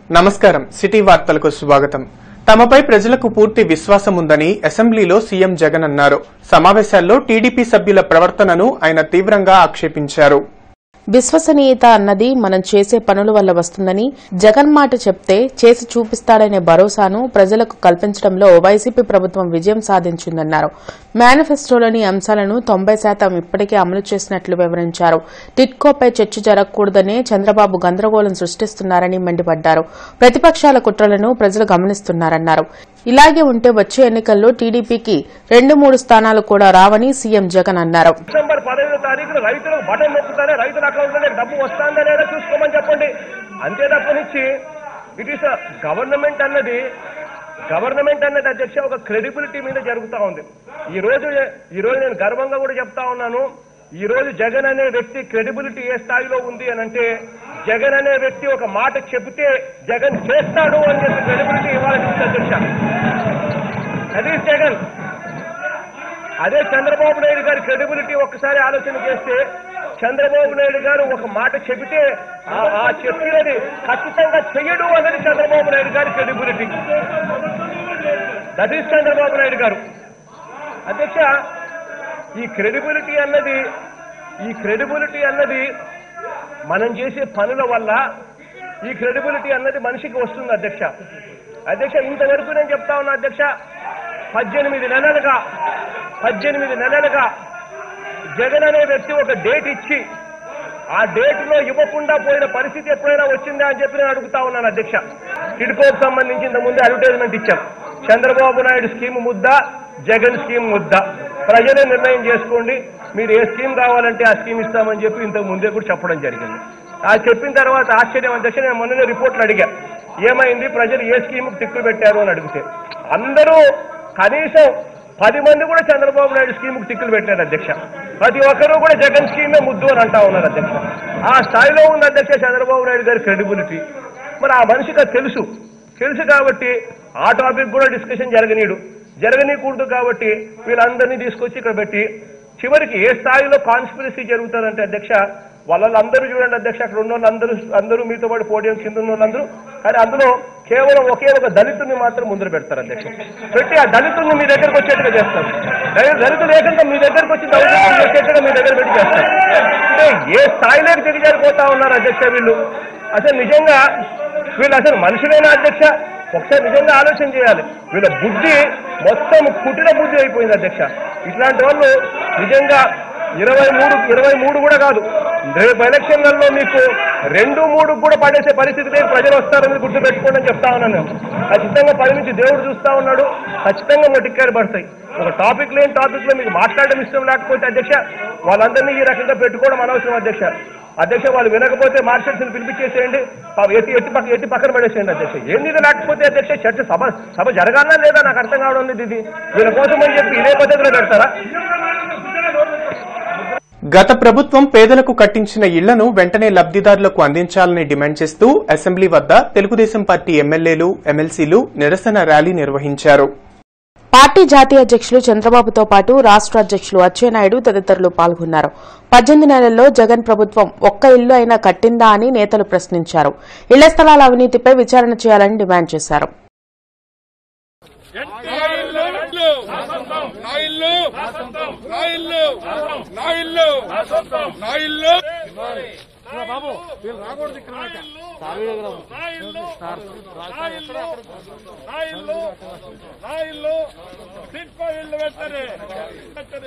నమస్కారం సిటీ వార్తలకు స్వాగతం తమపై ప్రజలకు పూర్తి విశ్వాసం ఉందని అసెంబ్లీలో సీఎం జగన్ అన్నారు సమావేశాల్లో టీడీపీ సభ్యుల ప్రవర్తనను ఆయన తీవ్రంగా ఆక్షేపించారు విశ్వసనీయత అన్నది మనం చేసే పనుల వల్ల వస్తుందని జగన్ మాట చెప్తే చేసి చూపిస్తాడనే భరోసాను ప్రజలకు కల్పించడంలో వైసీపీ ప్రభుత్వం విజయం సాధించిందన్నారు మేనిఫెస్టోలోని అంశాలను తొంభై శాతం ఇప్పటికే అమలు చేసినట్లు వివరించారు టిట్కోపై చర్చ జరగకూడదనే చంద్రబాబు గందరగోళం సృష్టిస్తున్నారని మండిపడ్డారు ప్రతిపక్షాల కుట్రలను ప్రజలు గమనిస్తున్నారన్నారు ఇలాగే ఉంటే వచ్చే ఎన్నికల్లో టీడీపీకి రెండు మూడు స్థానాలు కూడా రావని సీఎం జగన్ అన్నారు డిసెంబర్ పదహైదో తారీఖున రైతులకు బటన్ నొక్కుతానే రైతుల అకౌంట్ లో డబ్బు వస్తుందా లేదా చూసుకోమని చెప్పండి అంతే తప్పనిచ్చి ఇట్ ఈస్ గవర్నమెంట్ అన్నది గవర్నమెంట్ అన్నది అధ్యక్ష ఒక క్రెడిబిలిటీ మీద జరుగుతా ఉంది ఈ రోజు ఈ రోజు నేను గర్వంగా కూడా చెప్తా ఉన్నాను ఈ రోజు జగన్ అనే వ్యక్తి క్రెడిబిలిటీ ఏ స్థాయిలో ఉంది అని అంటే జగన్ అనే వ్యక్తి ఒక మాట చెబితే జగన్ చేస్తాడు అని చెప్పి క్రెడిబిలిటీ ఇవ్వాలని ఉంది అధ్యక్ష అది జగన్ అదే చంద్రబాబు నాయుడు గారి క్రెడిబిలిటీ ఒక్కసారి ఆలోచన చేస్తే చంద్రబాబు నాయుడు గారు ఒక మాట చెబితే ఆ- ఆ చెప్పినది ఖచ్చితంగా చెయ్యడు అన్నది చంద్రబాబు నాయుడు గారి credibility that is Chandrababu Naidu గారు అధ్యక్ష ఈ క్రెడిబిలిటీ అన్నది ఈ క్రెడిబిలిటీ అన్నది మనం చేసే పనుల వల్ల ఈ క్రెడిబిలిటీ అన్నది మనిషికి వస్తుంది అధ్యక్ష అధ్యక్ష ఇంతవరకు నేను చెప్తా ఉన్నా అధ్యక్ష పద్దెనిమిది నెలలుగా పద్దెనిమిది నెలలుగా జగన్ అనే వ్యక్తి ఒక డేట్ ఇచ్చి ఆ డేట్ లో ఇవ్వకుండా పోయిన పరిస్థితి ఎప్పుడైనా వచ్చిందా అని చెప్పి నేను అడుగుతా ఉన్నాను అధ్యక్ష టిడ్కోకు సంబంధించి ఇంత ముందే అడ్వర్టైజ్మెంట్ ఇచ్చాం చంద్రబాబు నాయుడు స్కీమ్ ముద్ద జగన్ స్కీమ్ ముద్ద ప్రజలే నిర్ణయం చేసుకోండి మీరు ఏ స్కీమ్ కావాలంటే ఆ స్కీమ్ ఇస్తామని చెప్పి ఇంతకు ముందే కూడా చెప్పడం జరిగింది ఆ చెప్పిన తర్వాత ఆశ్చర్యం అధ్యక్ష నేను మొన్ననే రిపోర్ట్లు అడిగా ఏమైంది ప్రజలు ఏ స్కీమ్ టిక్కులు పెట్టారు అని అడిగితే అందరూ కనీసం పది మంది కూడా చంద్రబాబు నాయుడు స్కీమ్ టిక్కులు పెట్టారు అధ్యక్ష ప్రతి ఒక్కరూ కూడా జగన్ స్కీమే ముద్దు అని అంటా ఉన్నారు అధ్యక్ష ఆ స్థాయిలో ఉంది అధ్యక్ష చంద్రబాబు నాయుడు గారి క్రెడిబిలిటీ మరి ఆ మనిషికి అది తెలుసు తెలుసు కాబట్టి ఆ టాపిక్ కూడా డిస్కషన్ జరగనీడు జరగనీకూడదు కాబట్టి వీళ్ళందరినీ తీసుకొచ్చి ఇక్కడ పెట్టి చివరికి ఏ స్థాయిలో కాన్స్పిరసీ జరుగుతుందంటే అధ్యక్ష వాళ్ళందరూ చూడండి అధ్యక్ష అక్కడ ఉన్న వాళ్ళందరూ అందరూ మీతో పాటు పోడియం కింద ఉన్న వాళ్ళందరూ కానీ అందులో కేవలం ఒకే ఒక దళితుని మాత్రం ముందర పెడతారు అధ్యక్ష పెట్టి ఆ దళితుల్ని మీ దగ్గరకు వచ్చేట్టుగా చేస్తారు దళి- దళితులు ఏకంగా మీ దగ్గరకు వచ్చి దళితులు వచ్చేట్టుగా మీ దగ్గర పెట్టి చేస్తారు అంటే ఏ స్థాయిలోకి దిగజారిపోతా ఉన్నారు అధ్యక్ష వీళ్ళు అసలు నిజంగా వీళ్ళు అసలు మనుషులైన అధ్యక్ష ఒకసారి నిజంగా ఆలోచన చేయాలి వీళ్ళ బుద్ధి మొత్తం కుటిల బుద్ధి అయిపోయింది అధ్యక్ష ఇట్లాంటి వాళ్ళు నిజంగా ఇరవై మూడు ఇరవై మూడు కూడా కాదు రేపు ఎలక్షన్లలో మీకు రెండు మూడు కూడా పడేసే పరిస్థితి లేదు ప్రజలు వస్తారని గుర్తు పెట్టుకోండి అని చెప్తా ఉన్నాను నేను. ఖచ్చితంగా పది నుంచి దేవుడు చూస్తా ఉన్నాడు ఖచ్చితంగా ఒక టిక్కారు పడతాయి ఒక టాపిక్ లేని టాపిక్ లో మీకు మాట్లాడడం ఇష్టం లేకపోతే అధ్యక్ష వాళ్ళందరినీ ఈ రకంగా పెట్టుకోవడం అనవసరం అధ్యక్ష అధ్యక్ష వాళ్ళు వినకపోతే మార్షల్స్ పిలిపించేసేయండి పా- ఎట్టి ఎట్టి పక్క ఎట్టి పక్కన పడేసేయండి అధ్యక్ష ఏంది ఇది లేకపోతే అధ్యక్ష చర్చ సభ సభ జరగాలా లేదా నాకు అర్థం కావడం లేదు ఇది వీళ్ళ కోసం అని చెప్పి ఇదే పద్ధతిలో పెడతారా గత ప్రభుత్వం పేదలకు కట్టించిన ఇళ్లను వెంటనే లబ్దిదారులకు అందించాలని డిమాండ్ చేస్తూ అసెంబ్లీ వద్ద తెలుగుదేశం పార్టీ ఎమ్మెల్యేలు ఎమ్మెల్సీలు నిరసన ర్యాలీ నిర్వహించారు పార్టీ జాతీయ అధ్యక్షులు చంద్రబాబుతో పాటు రాష్ట్ర అధ్యక్షులు అచ్చెన్నాయుడు తదితరులు పాల్గొన్నారు పద్దెనిమిది నెలల్లో జగన్ ప్రభుత్వం ఒక్క ఇల్లు అయినా కట్టిందా అని నేతలు ప్రశ్నించారు ఇళ్ల స్థలాల అవినీతిపై విచారణ చేయాలని డిమాండ్ చేశారు నా ఇల్లు నా ఇల్లు నా ఇల్లు నా ఇల్లు నా ఇల్లు బాబు వీళ్ళు రాకూడదు ఇక్కడ నా ఇల్లు నా ఇల్లు నా ఇల్లు నా ఇల్లు టిట్కో ఇల్లు వెంటనే వెంటనే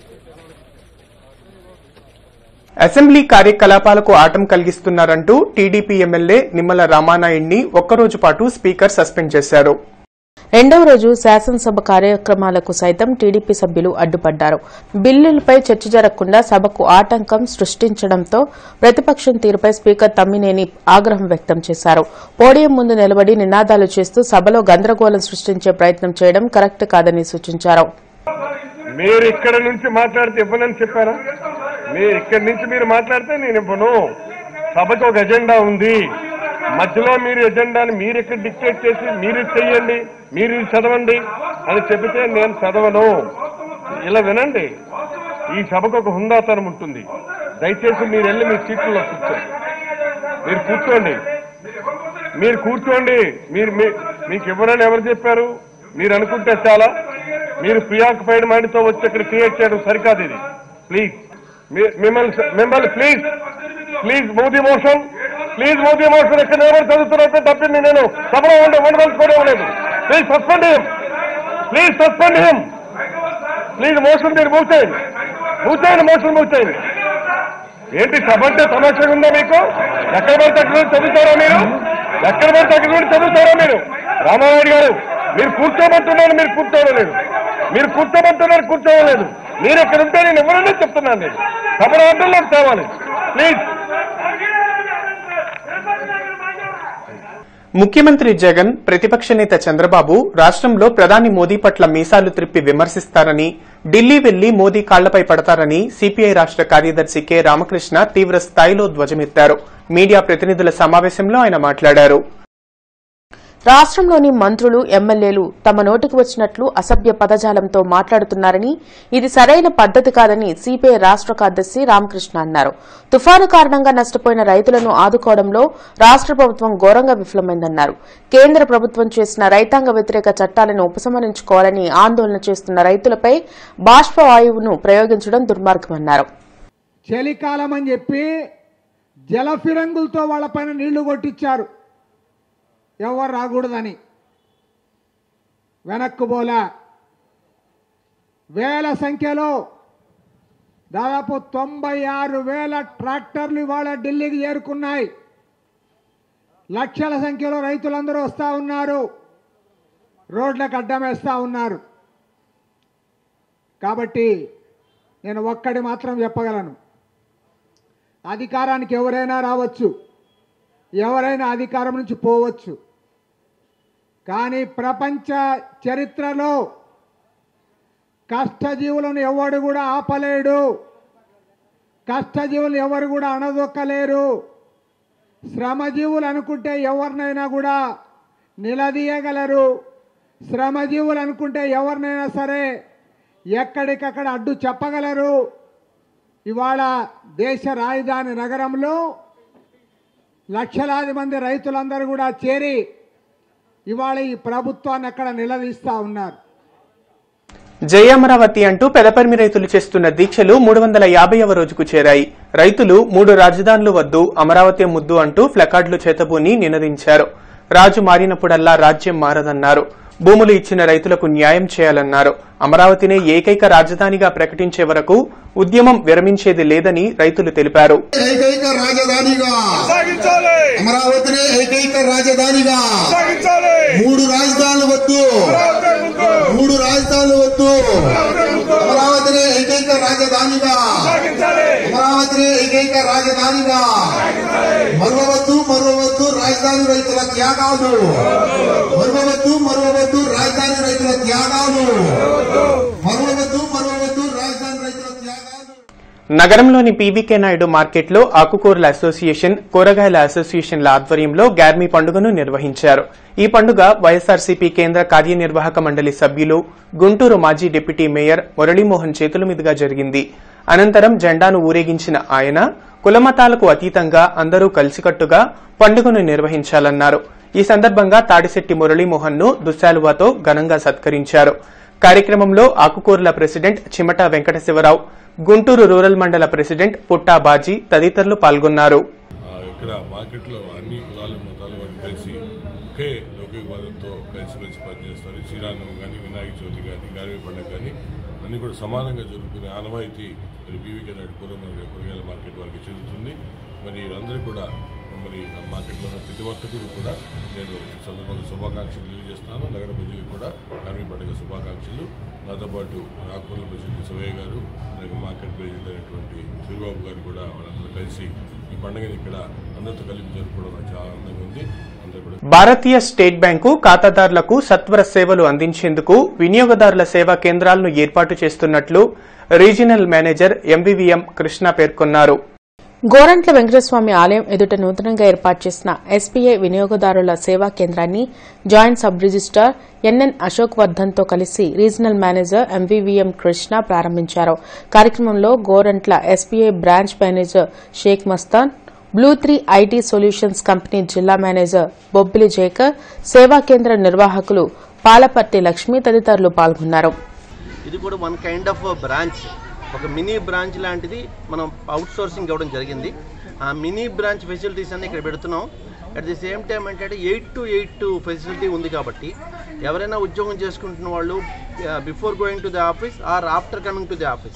అసెంబ్లీ కార్యకలాపాలకు ఆటం కలిగిస్తున్నారంటూ టీడీపీ ఎమ్మెల్యే నిమ్మల రామానాయుడిని ఒక్కరోజు పాటు స్పీకర్ సస్పెండ్ చేశారు రెండవ రోజు శాసనసభ కార్యక్రమాలకు సైతం టీడీపీ సభ్యులు అడ్డుపడ్డారు బిల్లులపై చర్చ జరగకుండా సభకు ఆటంకం సృష్టించడంతో ప్రతిపక్షం తీరుపై స్పీకర్ తమ్మినేని ఆగ్రహం వ్యక్తం చేశారు పోడియం ముందు నిలబడి నినాదాలు చేస్తూ సభలో గందరగోళం సృష్టించే ప్రయత్నం చేయడం కరెక్ట్ కాదని సూచించారు మీరు ఇక్కడ నుంచి మాట్లాడితే ఇవ్వనని చెప్పారా మీరు ఇక్కడి నుంచి మీరు మాట్లాడితే నేను ఇవ్వను సభకు ఒక ఎజెండా ఉంది మధ్యలో మీరు ఎజెండాని మీరు ఇక్కడ డిక్టేట్ చేసి మీరు ఇది చెయ్యండి మీరు ఇది చదవండి అని చెబితే నేను చదవను ఇలా వినండి ఈ సభకు ఒక హుందాతనం ఉంటుంది దయచేసి మీరు వెళ్ళి మీ సీట్లలో కూర్చోండి మీరు కూర్చోండి మీరు కూర్చోండి మీరు మీ- మీకు ఇవ్వరని ఎవరు చెప్పారు మీరు అనుకుంటే చాలా మీరు ప్రియాక్యుపైడ్ మైండ్తో వచ్చి ఇక్కడ క్రియేట్ చేయడం సరికాదు ఇది ప్లీజ్ మిమ్మల్ని మిమ్మల్ని please please move the motion please move the motion ఇక్కడ ఎవరు చదువుతున్నట్టు తప్పింది నేను సభలో ఉండే ఉండదలుచుకోవడం లేదు please suspend him please suspend him please motion మీరు మూవ్ చేయండి మూవ్ చేయండి మోషన్ మూవ్ చేయండి ఏంటి సభ అంటే సమస్య ఉందా మీకు ఎక్కడ పడితే అక్కడ నుండి చదువుతారా మీరు ఎక్కడ పడితే అక్కడ నుండి చదువుతారా మీరు రామారాయుడు గారు మీరు కూర్చోమంటున్నారు మీరు కూర్చోవలేదు మీరు కూర్చోమంటున్నారు కూర్చోవలేదు మీరు ఎక్కడ ఉంటే నేను ఎవరన్నా చెప్తున్నాను నేను సభ ఆటల్లోకి తేవాలి ప్లీజ్ ముఖ్యమంత్రి జగన్ ప్రతిపక్ష నేత చంద్రబాబు రాష్ట్రంలో ప్రధాని మోదీ పట్ల మీసాలు త్రిప్పి విమర్శిస్తారని ఢిల్లీ వెళ్లి మోదీ కాళ్లపై పడతారని సిపిఐ రాష్ట్ర కార్యదర్శి కె రామకృష్ణ తీవ్ర స్థాయిలో ధ్వజమెత్తారు మీడియా ప్రతినిధుల సమావేశంలో ఆయన మాట్లాడారు రాష్ట్రంలోని మంత్రులు ఎమ్మెల్యేలు తమ నోటికి వచ్చినట్లు అసభ్య పదజాలంతో మాట్లాడుతున్నారని ఇది సరైన పద్దతి కాదని సిపిఐ రాష్ట్ర కార్యదర్శి రామకృష్ణ అన్నారు తుఫాను కారణంగా నష్టపోయిన రైతులను ఆదుకోవడంలో రాష్ట్ర ప్రభుత్వం ఘోరంగా విఫలమైందన్నారు కేంద్ర ప్రభుత్వం చేసిన రైతాంగ వ్యతిరేక చట్టాలను ఉపసంహరించుకోవాలని ఆందోళన చేస్తున్న రైతులపై బాష్పవాయువును ప్రయోగించడం దుర్మార్గమన్నారు చలికాలం అని చెప్పి జలఫిరంగులతో వాళ్ళపైన నీళ్లు కొట్టించారు ఎవరు రాకూడదని వెనక్కు పోలా వేల సంఖ్యలో దాదాపు తొంభై ఆరు వేల ట్రాక్టర్లు ఇవాళ ఢిల్లీకి చేరుకున్నాయి లక్షల సంఖ్యలో రైతులందరూ వస్తూ ఉన్నారు రోడ్లకు అడ్డం వేస్తూ ఉన్నారు కాబట్టి నేను ఒక్కడి మాత్రం చెప్పగలను అధికారానికి ఎవరైనా రావచ్చు ఎవరైనా అధికారం నుంచి పోవచ్చు కానీ ప్రపంచ చరిత్రలో కష్టజీవులను ఎవడు కూడా ఆపలేడు కష్టజీవులు ఎవరు కూడా అణదొక్కలేరు శ్రమజీవులు అనుకుంటే ఎవరినైనా కూడా నిలదీయగలరు శ్రమజీవులు అనుకుంటే ఎవరినైనా సరే ఎక్కడికక్కడ అడ్డు చెప్పగలరు ఇవాళ దేశ రాజధాని నగరంలో లక్షలాది మంది రైతులందరూ కూడా చేరి ఇవాళ ఈ ప్రభుత్వాన్ని అక్కడ నిలదీస్తా ఉన్నారు జై అమరావతి అంటూ పెదపర్మి రైతులు చేస్తున్న దీక్షలు మూడు వందల యాభైవ రోజుకు చేరాయి రైతులు మూడు రాజధానులు వద్దు అమరావతి ముద్దు అంటూ ప్లకార్డులు చేతబూని నినదించారు రాజు మారినప్పుడల్లా రాజ్యం మారదన్నారు భూములు ఇచ్చిన రైతులకు న్యాయం చేయాలన్నారు అమరావతినే ఏకైక రాజధానిగా ప్రకటించే వరకు ఉద్యమం విరమించేది లేదని రైతులు తెలిపారు ఏకైక రాజధానిగా సాగించాలి అమరావతిని ఏకైక రాజధానిగా సాగించాలి మూడు రాజధానులు వద్దు మూడు రాజధానులు వద్దు అమరావతిని ఏకైక రాజధానిగా అమరావతిని ఏకైక రాజధానిగా మరవవద్దు మరవవద్దు రాజధాని రైతుల త్యాగాలు మరవవద్దు మరవవద్దు రాజధాని రైతుల త్యాగాలు మరవవద్దు మరవవద్దు రాజధాని రైతుల త్యాగాలు నగరంలోని పీవీకే నాయుడు మార్కెట్లో ఆకుకూరల అసోసియేషన్ కూరగాయల అసోసియేషన్ల ఆధ్వర్యంలో గ్యార్మీ పండుగను నిర్వహించారు ఈ పండుగ వైఎస్ఆర్సీపీ కేంద్ర కార్యనిర్వాహక మండలి సభ్యులు గుంటూరు మాజీ డిప్యూటీ మేయర్ మురళీమోహన్ చేతుల మీదుగా జరిగింది అనంతరం జెండాను ఊరేగించిన ఆయన కులమతాలకు అతీతంగా అందరూ కలిసికట్టుగా పండుగను నిర్వహించాలన్నారు ఈ సందర్భంగా తాడిశెట్టి మురళీమోహన్ ను దుశాలువాతో ఘనంగా సత్కరించారు కార్యక్రమంలో ఆకుకూరల president Chimata Venkata Sivarao Guntur rural mandal president Putta Baji తదితరులు పాల్గొన్నారు ఆ, ఇక్కడ మార్కెట్లో అన్ని కులాలు మతాలు వారు కలిసి ఒకే లౌకికవాదంతో కలిసిమెలిసి పనిచేస్తారు శ్రీరామం కానీ వినాయక చవితి కానీ గారి పండుగ కానీ అన్ని కూడా సమానంగా జరుగుతున్న ఆనవాయితీ మరి బీవీకే నాయుడు కూరగాయల కూరగాయల మార్కెట్ వారికి చెందుతుంది మరి అందరూ కూడా మరి ఆ మార్కెట్లో ఉన్న ప్రతి ఒక్కరికి కూడా నేను ఈ సందర్భంగా శుభాకాంక్షలు తెలియజేస్తాను నగర ప్రజలకు కూడా కార్మిక పండుగ శుభాకాంక్షలు నాతో పాటు ఆకుల ప్రెసిడెంట్ సవయ్య గారు అలాగే మార్కెట్ ప్రెసిడెంట్ అయినటువంటి సూరిబాబు గారు కూడా వాళ్ళందరూ కలిసి ఈ పండుగని ఇక్కడ అందరితో కలిపి జరుపుకోవడం నాకు చాలా ఆనందంగా ఉంది అందరూ కూడా భారతీయ స్టేట్ బ్యాంకు ఖాతాదారులకు సత్వర సేవలు అందించేందుకు వినియోగదారుల సేవా కేంద్రాలను ఏర్పాటు చేస్తున్నట్లు రీజినల్ మేనేజర్ ఎంవివిఎం కృష్ణ పేర్కొన్నారు గోరంట్ల వెంకటస్వామి ఆలయం ఎదుట నూతనంగా ఏర్పాటు చేసిన ఎస్బీఐ వినియోగదారుల సేవా కేంద్రాన్ని joint sub registrar NN Ashok వర్ధన్తో కలిసి రీజనల్ మేనేజర్ ఎంవీవీఎం కృష్ణ ప్రారంభించారు కార్యక్రమంలో Gorantla SBI branch manager Sheikh Mastan blue three IT solutions company జిల్లా మేనేజర్ బొబ్బిలి జేకర్ సేవా కేంద్ర నిర్వాహకులు పాలపర్తి లక్ష్మి తదితరులు పాల్గొన్నారు ఇది కూడా వన్ కైండ్ ఆఫ్ బ్రాంచ్ ఒక మినీ బ్రాంచ్ లాంటిది మనం అవుట్ సోర్సింగ్ ఇవ్వడం జరిగింది ఆ మినీ బ్రాంచ్ ఫెసిలిటీస్ అన్ని ఇక్కడ పెడుతున్నాం అట్ ది సేమ్ టైం ఏంటంటే ఎయిట్ టు ఎయిట్ ఫెసిలిటీ ఉంది కాబట్టి ఎవరైనా ఉద్యోగం చేసుకుంటున్న వాళ్ళు before going to the office or after coming to the office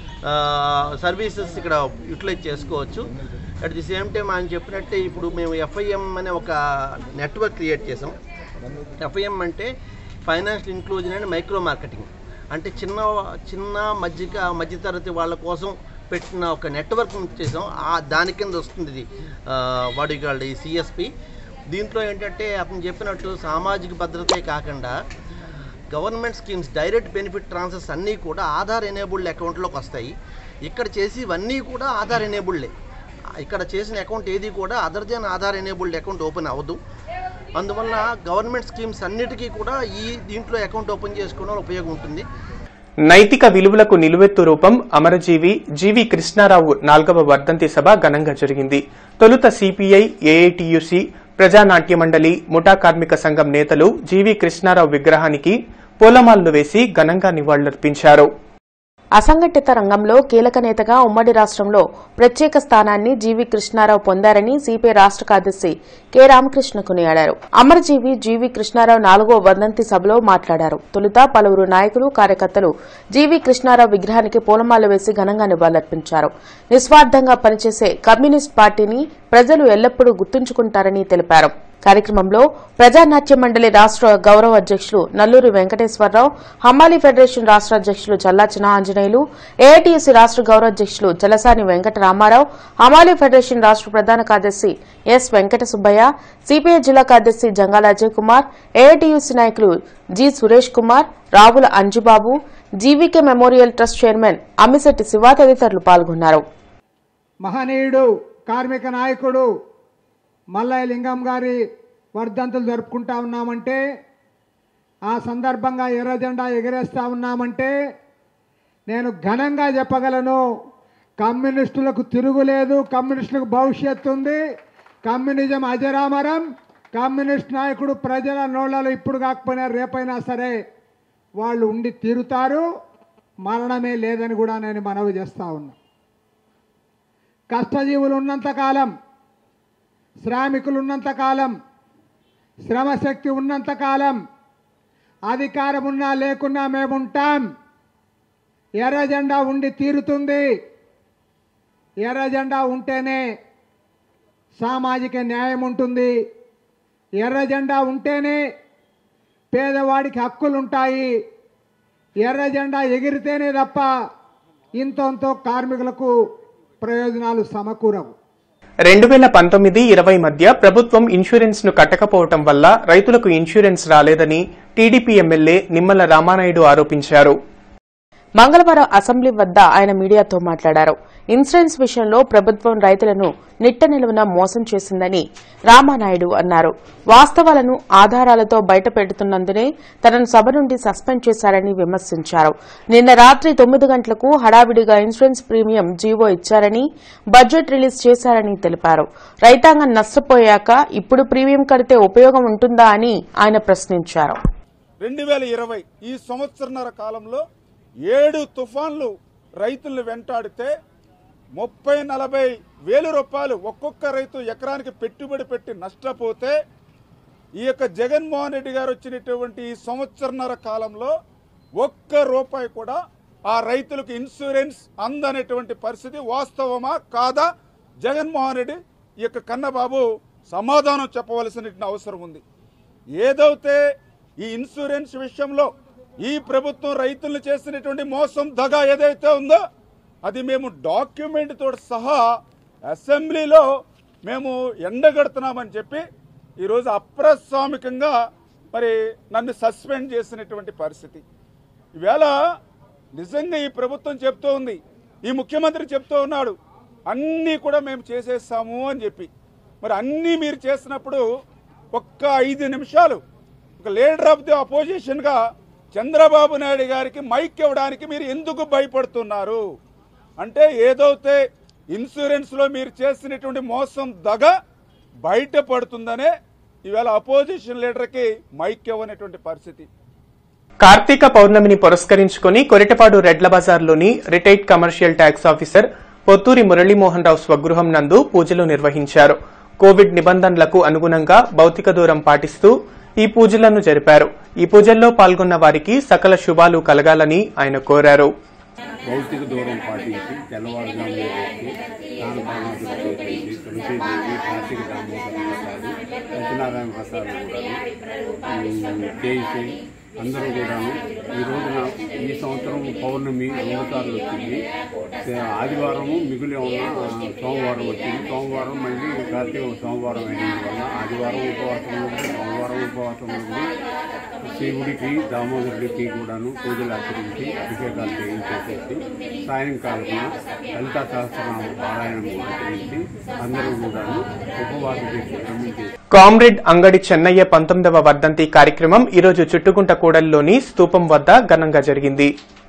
services ఇక్కడ యూటిలైజ్ చేసుకోవచ్చు అట్ ది సేమ్ టైం ఆయన చెప్పినట్టే ఇప్పుడు మేము ఎఫ్ఐఎం అనే ఒక నెట్వర్క్ క్రియేట్ చేసాం ఎఫ్ఐఎం అంటే financial inclusion and micro marketing అంటే చిన్న చిన్న మధ్యక మధ్యతరగతి వాళ్ళ కోసం పెట్టిన ఒక నెట్వర్క్ చేసాం ఆ దాని కింద వస్తుంది ఇది వాడిగాళ్ళ ఈ సిఎస్పి దీంట్లో ఏంటంటే అతను చెప్పినట్టు సామాజిక భద్రతే కాకుండా government schemes direct benefit transfers అన్నీ కూడా ఆధార్ ఎనేబుల్డ్ అకౌంట్లోకి వస్తాయి ఇక్కడ చేసి ఇవన్నీ కూడా ఆధార్ ఎనేబుల్డే ఇక్కడ చేసిన అకౌంట్ ఏది కూడా other than Aadhaar enabled account open అవ్వదు అందువల్ల గవర్నమెంట్ స్కీమ్స్ అన్నిటికీ కూడా ఈ దీంట్లో అకౌంట్ ఓపెన్ చేసుకోవడం ఉపయోగం ఉంటుంది నైతిక విలువలకు నిలువెత్తు రూపం అమరజీవి జీవి కృష్ణారావు నాల్గవ వర్ధంతి సభ ఘనంగా జరిగింది తొలుత సిపిఐ ఏఐటియుసి ప్రజానాట్య మండలి ముఠా కార్మిక సంఘం నేతలు జీవి కృష్ణారావు విగ్రహానికి పూలమాలలు వేసి ఘనంగా నివాళులర్పించారు అసంఘటిత రంగంలో కీలక నేతగా ఉమ్మడి రాష్ట్రంలో ప్రత్యేక స్థానాన్ని జీవి కృష్ణారావు పొందారని సిపిఐ రాష్ట్ర కార్యదర్శి కె రామకృష్ణ కొనియాడారు అమరజీవి జీవి కృష్ణారావు నాలుగో వర్ధంతి సభలో మాట్లాడారు తొలుత పలువురు నాయకులు కార్యకర్తలు జీవి కృష్ణారావు విగ్రహానికి పూలమాల వేసి ఘనంగా నివాళులర్పించారు నిస్వార్థంగా పనిచేసే కమ్యూనిస్ట్ పార్టీని ప్రజలు ఎల్లప్పుడూ గుర్తుంచుకుంటారని తెలిపారు కార్యక్రమంలో ప్రజానాట్య మండలి రాష్ట్ర గౌరవ అధ్యక్షులు నల్లూరి వెంకటేశ్వరరావు హమాలి ఫెడరేషన్ రాష్ట్ర అధ్యక్షులు చల్లాచిన ఆంజనేయులు ఏఐటీయూసీ రాష్ట్ర గౌరవ అధ్యక్షులు చలసాని వెంకట రామారావు హమాలి ఫెడరేషన్ రాష్ట్ర ప్రధాన కార్యదర్శి ఎస్ వెంకట సుబ్బయ్య సిపిఐ జిల్లా కార్యదర్శి జంగాల అజయ్ కుమార్ ఏఐటీయూసీ నాయకులు G Suresh Kumar Ravula Anjubabu GVK memorial trust chairman Ammisetti Siva తదితరులు పాల్గొన్నారు మహనీయుడు కార్మిక నాయకుడు మల్లయ్య లింగం గారి వర్ధంతులు జరుపుకుంటా ఉన్నామంటే ఆ సందర్భంగా ఎర్ర జెండా ఎగరేస్తా ఉన్నామంటే నేను ఘనంగా చెప్పగలను కమ్యూనిస్టులకు తిరుగులేదు కమ్యూనిస్టులకు భవిష్యత్తు ఉంది కమ్యూనిజం అజరామరం కమ్యూనిస్ట్ నాయకుడు ప్రజల నోళ్ళలో ఇప్పుడు కాకపోయినా రేపైనా సరే వాళ్ళు ఉండి తీరుతారు మరణమే లేదని కూడా నేను మనవి చేస్తా ఉన్నా కష్టజీవులు ఉన్నంతకాలం శ్రామికులు ఉన్నంతకాలం శ్రమశక్తి ఉన్నంతకాలం అధికారం ఉన్నా లేకున్నా మేముంటాం ఎర్ర జెండా ఉండి తీరుతుంది ఎర్ర జెండా ఉంటేనే సామాజిక న్యాయం ఉంటుంది ఎర్ర జెండా ఉంటేనే పేదవాడికి హక్కులు ఉంటాయి ఎర్ర జెండా ఎగిరితేనే తప్ప ఇంతంతో కార్మికులకు ప్రయోజనాలు సమకూరవు రెండు వేల పంతొమ్మిది ఇరవై మధ్య ప్రభుత్వం ఇన్సూరెన్స్ ను కట్టకపోవటం వల్ల రైతులకు ఇన్సూరెన్స్ రాలేదని టీడీపీ ఎమ్మెల్యే నిమ్మల రామానాయుడు ఆరోపించారు మంగళవారం అసెంబ్లీ వద్ద ఆయన మీడియాతో మాట్లాడారు ఇన్సూరెన్స్ విషయంలో ప్రభుత్వం రైతులను నిట్ట నిలువున మోసం చేసిందని రామానాయుడు అన్నారు వాస్తవాలను ఆధారాలతో బయటపెడుతున్నందునే తనను సభ నుండి సస్పెండ్ చేశారని విమర్శించారు నిన్న రాత్రి తొమ్మిది గంటలకు హడావిడిగా ఇన్సూరెన్స్ ప్రీమియం జీవో ఇచ్చారని బడ్జెట్ రిలీజ్ చేశారని తెలిపారు రైతాంగం నష్టపోయాక ఇప్పుడు ప్రీమియం కడితే ఉపయోగం ఉంటుందా అని ఆయన ప్రశ్నించారు రెండు వేల ఇరవై ఈ సంవత్సరన్నర కాలంలో ఏడు తుఫాన్లు రైతులను వెంటాడితే ముప్పై నలభై వేల రూపాయలు ఒక్కొక్క రైతు ఎకరానికి పెట్టుబడి పెట్టి నష్టపోతే ఈ యొక్క జగన్మోహన్ రెడ్డి గారు వచ్చినటువంటి ఈ సంవత్సరన్నర కాలంలో ఒక్క రూపాయి కూడా ఆ రైతులకు ఇన్సూరెన్స్ అందనేటువంటి పరిస్థితి వాస్తవమా కాదా జగన్మోహన్ రెడ్డి ఈ యొక్క కన్నబాబు సమాధానం చెప్పవలసిన అవసరం ఉంది ఏదైతే ఈ ఇన్సూరెన్స్ విషయంలో ఈ ప్రభుత్వం రైతులను చేసినటువంటి మోసం దగా ఏదైతే ఉందో అది మేము డాక్యుమెంట్ తోటి సహా అసెంబ్లీలో మేము ఎండగడుతున్నామని చెప్పి ఈరోజు అప్రస్వామికంగా మరి నన్ను సస్పెండ్ చేసినటువంటి పరిస్థితి ఈవేళ నిజంగా ఈ ప్రభుత్వం చెప్తూ ఉంది ఈ ముఖ్యమంత్రి చెప్తూ ఉన్నాడు అన్నీ కూడా మేము చేసేస్తాము అని చెప్పి మరి అన్నీ మీరు చేసినప్పుడు ఒక్క ఐదు నిమిషాలు ఒక లీడర్ ఆఫ్ ది అపోజిషన్గా చంద్రబాబు నాయుడు గారికి మైక్ ఇవ్వడానికి మీరు ఎందుకు భయపడుతున్నారు అంటే ఏదైతే ఇన్సూరెన్స్లో మీరు చేసినటువంటి మోసం దగ బయటపడుతుందనే ఈవేళ అపోజిషన్ లీడర్కి మైక్ ఇవ్వనటువంటి పరిస్థితి కార్తీక పౌర్ణమిని పురస్కరించుకుని కొరిటపాడు రెడ్ల బజార్లోని retired commercial tax officer Potturi Muralimohan Rao స్వగృహం నందు పూజలు నిర్వహించారు కోవిడ్ నిబంధనలకు అనుగుణంగా భౌతిక దూరం పాటిస్తూ ఈ పూజలను జరిపారు ఈ పూజల్లో పాల్గొన్న వారికి సకల శుభాలు కలగాలని ఆయన కోరారు భౌతిక దూరం పాటించి తెల్లవారుజామున వచ్చి స్నానపానాదులు చేసేసి తులసీదేవి కార్తీక దామోదర ప్రసాద్ సత్యనారాయణ ప్రసాద్ కూడా చేసి అందరూ కూడాను ఈ రోజున ఈ సంవత్సరం పౌర్ణమి రెండు సార్లు వచ్చింది ఏ, ఆదివారము మిగిలి ఉన్న సోమవారం వచ్చింది సోమవారం మళ్ళీ కార్తీక సోమవారం అయినందువల్ల ఆదివారం ఉపవాసం ఉంది సోమవారం ఉపవాసం ఉంది శివుడికి దామోదరుడికి కూడాను పూజలు ఆచరించి అభిషేకాలు చేయించేసేసి సాయంకాలం లలితా సహస్రనామ పారాయణం ఆచరించి అందరూ కూడాను ఉపవాస దీక్ష విరమించి కామ్రేడ్ అంగడి చెన్నయ్య పంతొమ్మిదవ వర్ధంతి కార్యక్రమం ఈరోజు చుట్టుకుంట కూడలిలోని స్తూపం వద్ద ఘనంగా జరిగింది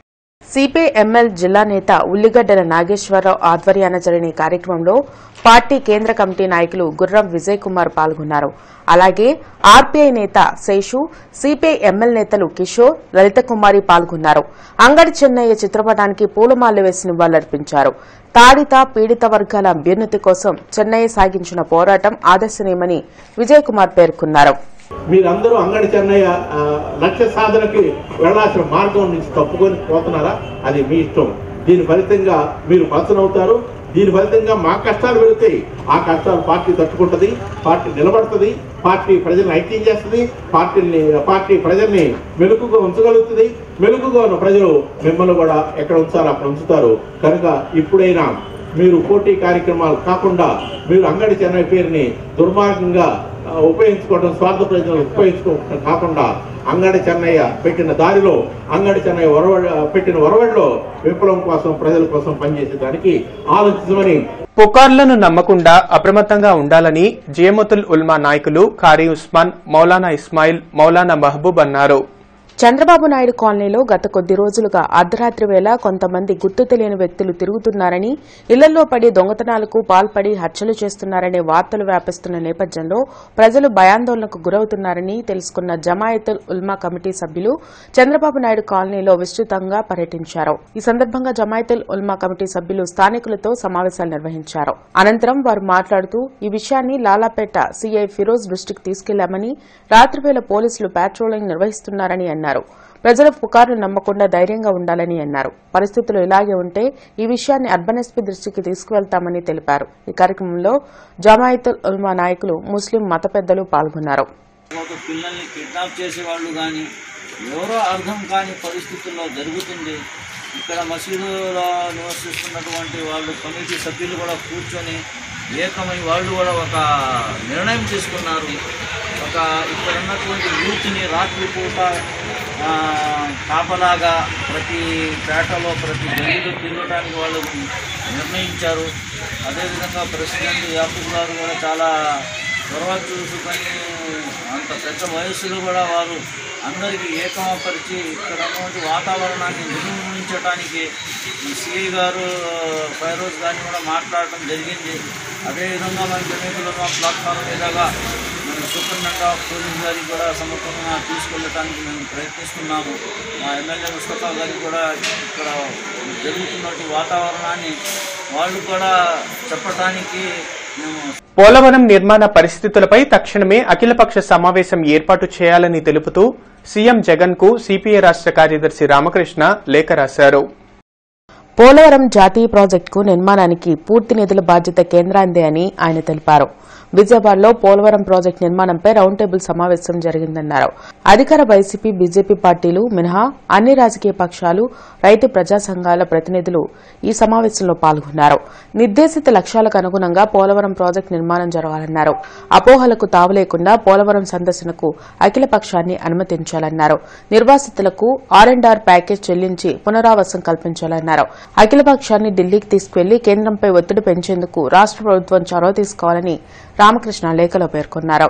సిపిఎంఎల్ జిల్లా నేత ఉల్లిగడ్డల నాగేశ్వరరావు ఆధ్వర్యాన జరిగిన ఈ కార్యక్రమంలో పార్టీ కేంద్ర కమిటీ నాయకులు గుర్రం విజయ్ కుమార్ పాల్గొన్నారు అలాగే ఆర్పీఐ నేత శేషు సిపిఐ ఎంఎల్ నేతలు కిషోర్ లలిత కుమారి పాల్గొన్నారు అంగడి చెన్నయ్య చిత్రపటానికి పూలమాలలు వేసి నివాళులర్పించారు తాడిత పీడిత వర్గాల అభ్యున్నతి కోసం చెన్నయ్య సాగించిన పోరాటం ఆదర్శనీయమని విజయ్ కుమార్ పేర్కొన్నారు మీరందరూ అంగడి చెన్నయ్య ఆ, లక్ష్య సాధనకి వెళ్లాల్సిన మార్గం నుంచి తప్పుకొని పోతున్నారా అది మీ ఇష్టం దీని ఫలితంగా మీరు పతనవుతారు దీని ఫలితంగా మా కష్టాలు వెళుతాయి ఆ కష్టాలు పార్టీ తట్టుకుంటది పార్టీ నిలబడుతుంది పార్టీ ప్రజల్ని ఐక్యం చేస్తుంది పార్టీని పార్టీ ప్రజల్ని మెలుకుగా ఉంచగలుగుతుంది మెలుకుగా ఉన్న ప్రజలు మిమ్మల్ని కూడా ఎక్కడ ఉంచాలో అక్కడ ఉంచుతారు కనుక ఇప్పుడైనా మీరు పోటీ కార్యక్రమాలు కాకుండా మీరు అంగడి చెన్నై పేరుని దుర్మార్గంగా ఆ, ఉపయోగించుకోవడం స్వార్థ ప్రయోజనాలు ఉపయోగించుకోవడం కాకుండా అంగడి చెన్నయ్య పెట్టిన దారిలో అంగడి చెన్నయ్య ఒరవడి పెట్టిన ఒరవడిలో విప్లవం కోసం ప్రజల కోసం పనిచేసే దానికి ఆలోచించమని పుకార్లను నమ్మకుండా అప్రమత్తంగా ఉండాలని జియమతుల్ ఉల్మా నాయకులు ఖారీ ఉస్మాన్ మౌలానా ఇస్మాయిల్ మౌలానా మహబూబ్ అన్నారు చంద్రబాబు నాయుడు కాలనీలో గత కొద్ది రోజులుగా అర్ధరాత్రి వేళ కొంతమంది గుర్తు తెలియని వ్యక్తులు తిరుగుతున్నారని ఇళ్లలో పడి దొంగతనాలకు పాల్పడి హత్యలు చేస్తున్నారనే వార్తలు వ్యాపిస్తున్న నేపథ్యంలో ప్రజలు భయాందోళనకు గురవుతున్నారని తెలుసుకున్న జమాయతుల్ ఉల్మా కమిటీ సభ్యులు చంద్రబాబు నాయుడు కాలనీలో విస్తృతంగా పర్యటించారు ఈ సందర్భంగా జమాయతుల్ ఉల్మా కమిటీ సభ్యులు స్థానికులతో సమావేశాలు నిర్వహించారు అనంతరం వారు మాట్లాడుతూ ఈ విషయాన్ని లాలాపేట సీఐ ఫిరోజ్ దృష్టికి తీసుకెళ్లామని రాత్రివేళ పోలీసులు పాట్రోలింగ్ నిర్వహిస్తున్నారని అన్నారు ప్రజల పుకార్లు నమ్మకుండా ధైర్యంగా ఉండాలని అన్నారు పరిస్థితులు ఇలాగే ఉంటే ఈ విషయాన్ని అర్బన్ ఎస్పీ దృష్టికి తీసుకువెళ్తామని తెలిపారు ఈ కార్యక్రమంలో జమాయతుల్ ఉల్మా నాయకులు ముస్లిం మత పెద్దలు పాల్గొన్నారు ఒక పిల్లల్ని కిడ్నాప్ చేసేవాళ్ళు కానీ ఎవరో అర్థం కాని పరిస్థితుల్లో జరుగుతుంది ఇక్కడ మసీదులో నివసిస్తున్నటువంటి వాళ్ళు కమిటీ సభ్యులు కూడా కూర్చొని ఏకమై వాళ్ళు కూడా ఒక నిర్ణయం తీసుకున్నారు ఒక ఇక్కడ ఉన్నటువంటి యూత్ని రాత్రిపూట ఆ, కాపలాగా ప్రతి పేటలో ప్రతి గల్లీలో తిరగడానికి వాళ్ళు నిర్ణయించారు అదేవిధంగా ప్రెసిడెంట్ యాకూబ్ గారు కూడా చాలా చొరవ చూసుకొని అంత పెద్ద వయస్సులో కూడా వారు అందరికీ ఏకమపరిచి ఇక్కడ ఉన్నటువంటి వాతావరణాన్ని నిర్మూలించడానికి సిఐ గారు ఫైరోజ్ గారిని కూడా మాట్లాడటం జరిగింది అదేవిధంగా మన జమీకులు ప్లాట్ఫామ్ మీదగా మన సూపరింటెండెంట్ ఆఫ్ పోలీస్ గారికి కూడా సమర్పంగా తీసుకెళ్ళడానికి మేము ప్రయత్నిస్తున్నాము మా ఎమ్మెల్యే ముస్తఫా గారికి కూడా ఇక్కడ జరుగుతున్నటువంటి వాతావరణాన్ని వాళ్ళు కూడా చెప్పటానికి మేము పోలవరం నిర్మాణ పరిస్థితులపై తక్షణమే అఖిలపక్ష సమావేశం ఏర్పాటు చేయాలని తెలుపుతూ సీఎం జగన్ కు సిపిఐ రాష్ట్ర కార్యదర్శి రామకృష్ణ లేఖ రాశారు పోలవరం జాతీయ ప్రాజెక్టుకు నిర్మాణానికి పూర్తి నిధుల బాధ్యత కేంద్రాందే అని ఆయన తెలిపారు విజయవాడలో పోలవరం ప్రాజెక్టు నిర్మాణంపై రౌండ్ టేబుల్ సమావేశం జరిగిందన్నారు అధికార వైసీపీ బీజేపీ పార్టీలు మినహా అన్ని రాజకీయ పక్షాలు రైతు ప్రజా సంఘాల ప్రతినిధులు ఈ సమావేశంలో పాల్గొన్నారు నిర్దేశిత లక్ష్యాలకు అనుగుణంగా పోలవరం ప్రాజెక్టు నిర్మాణం జరగాలన్నారు అపోహలకు తావు లేకుండా పోలవరం సందర్శనకు అఖిల పక్షాన్ని అనుమతించాలన్నారు నిర్వాసితులకు ఆర్ అండ్ ఆర్ ప్యాకేజ్ చెల్లించి పునరావాసం కల్పించాలన్నారు అఖిల పక్షాన్ని ఢిల్లీకి తీసుకువెళ్లి కేంద్రంపై ఒత్తిడి పెంచేందుకు రాష్ట ప్రభుత్వం చొరవ తీసుకోవాలని రామకృష్ణ లేఖలో పేర్కొన్నారు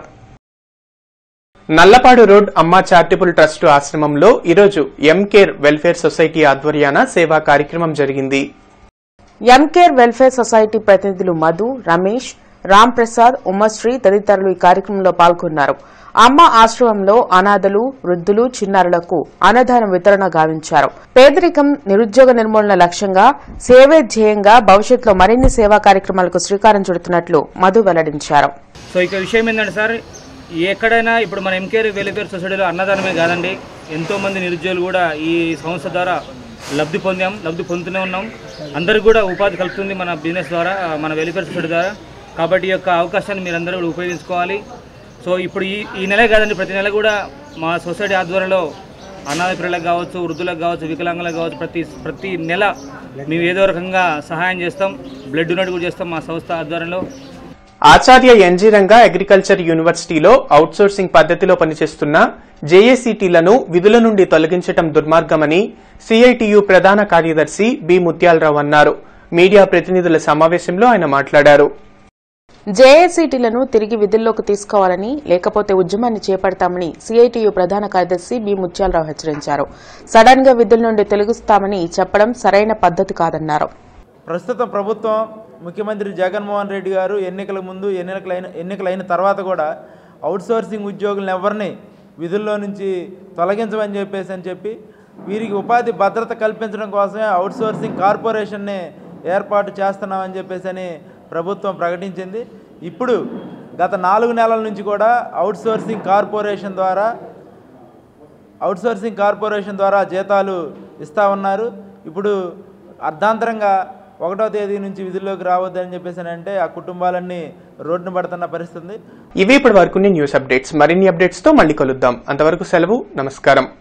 Nallapadu road Amma charitable trust ఆశ్రమంలో ఈరోజు ఎం కేర్ వెల్ఫేర్ సొసైటీ ఆధ్వర్యాన సేవా కార్యక్రమం జరిగింది ఎంకేర్ వెల్ఫేర్ సొసైటీ ప్రతినిధులు మధు రమేష్ రామ్ ప్రసాద్ ఉమ్మశ్రీ తదితరులు ఈ కార్యక్రమంలో పాల్గొన్నారు అమ్మ ఆశ్రమంలో అనాథలు వృద్ధులు చిన్నారులకు అన్నదానం వితరణ గావించారు పేదరికం నిరుద్యోగ నిర్మూలన లక్ష్యంగా సేవే ధ్యేయంగా భవిష్యత్తులో మరిన్ని సేవా కార్యక్రమాలకు శ్రీకారం చుడుతున్నట్లు మధు వెల్లడించారు సో ఇక విషయం ఏంటంటే సార్ ఎక్కడైనా ఇప్పుడు మన ఎంకేర్ వెల్ఫేర్ సొసైటీలో అన్నదానమే కాదండి ఎంతోమంది నిరుద్యోగులు కూడా ఈ సంస్థ ద్వారా లబ్ధి పొందాం లబ్ధి పొందుతూనే ఉన్నాం అందరికీ కూడా ఉపాధి కలుగుతుంది మన బిజినెస్ ద్వారా మన వెల్ఫేర్ సొసైటీ ద్వారా కాబట్టి ఈ యొక్క అవకాశాన్ని మీరందరూ కూడా ఉపయోగించుకోవాలి సో ఇప్పుడు ఈ ఈ నెలే కాదండి ప్రతి నెల కూడా మా సొసైటీ ఆధ్వర్యంలో అనాథ పిల్లలకు కావచ్చు వృద్ధులకు కావచ్చు వికలాంగులకు కావచ్చు ప్రతి ప్రతి నెల మేము ఏదో రకంగా సహాయం చేస్తాం బ్లడ్ డొనేట్ కూడా చేస్తాం మా సంస్థ ఆధ్వర్యంలో ఆచార్య ఎన్జీ రంగా అగ్రికల్చర్ యూనివర్సిటీలో అవుట్సోర్సింగ్ పద్ధతిలో పనిచేస్తున్న జేఏసీటీలను విధుల నుండి తొలగించడం దుర్మార్గమని సిఐటియు ప్రధాన కార్యదర్శి బి ముత్యాలరావు అన్నారు మీడియా ప్రతినిధుల సమావేశంలో ఆయన మాట్లాడారు జేఏసీటీలను తిరిగి విధుల్లోకి తీసుకోవాలని లేకపోతే ఉద్యమాన్ని చేపడతామని సిఐటియు ప్రధాన కార్యదర్శి బి ముత్యాలరావు హెచ్చరించారు సడన్ గా విధుల నుండి తొలగిస్తామని చెప్పడం సరైన పద్ధతి కాదన్నారు ప్రస్తుతం ప్రభుత్వం ముఖ్యమంత్రి జగన్మోహన్ రెడ్డి గారు ఎన్నికల ముందు ఎన్నికలైన ఎన్నికలైన తర్వాత కూడా అవుట్సోర్సింగ్ ఉద్యోగులను ఎవరిని విధుల్లో నుంచి తొలగించమని చెప్పేసి అని చెప్పి వీరికి ఉపాధి భద్రత కల్పించడం కోసమే అవుట్సోర్సింగ్ కార్పొరేషన్ని ఏర్పాటు చేస్తున్నామని చెప్పేసి అని ప్రభుత్వం ప్రకటించింది ఇప్పుడు గత నాలుగు నెలల నుంచి కూడా అవుట్సోర్సింగ్ కార్పొరేషన్ ద్వారా అవుట్సోర్సింగ్ కార్పొరేషన్ ద్వారా జీతాలు ఇస్తా ఉన్నారు ఇప్పుడు అర్ధాంతరంగా ఒకటో తేదీ నుంచి విధుల్లోకి రావద్దని చెప్పేసి అని అంటే ఆ కుటుంబాలన్నీ రోడ్డున పడుతున్న పరిస్థితి ఉంది ఇవి ఇప్పటి వరకు న్యూస్ అప్డేట్స్ మరిన్ని అప్డేట్స్ తో మళ్ళీ కలుద్దాం అంతవరకు సెలవు నమస్కారం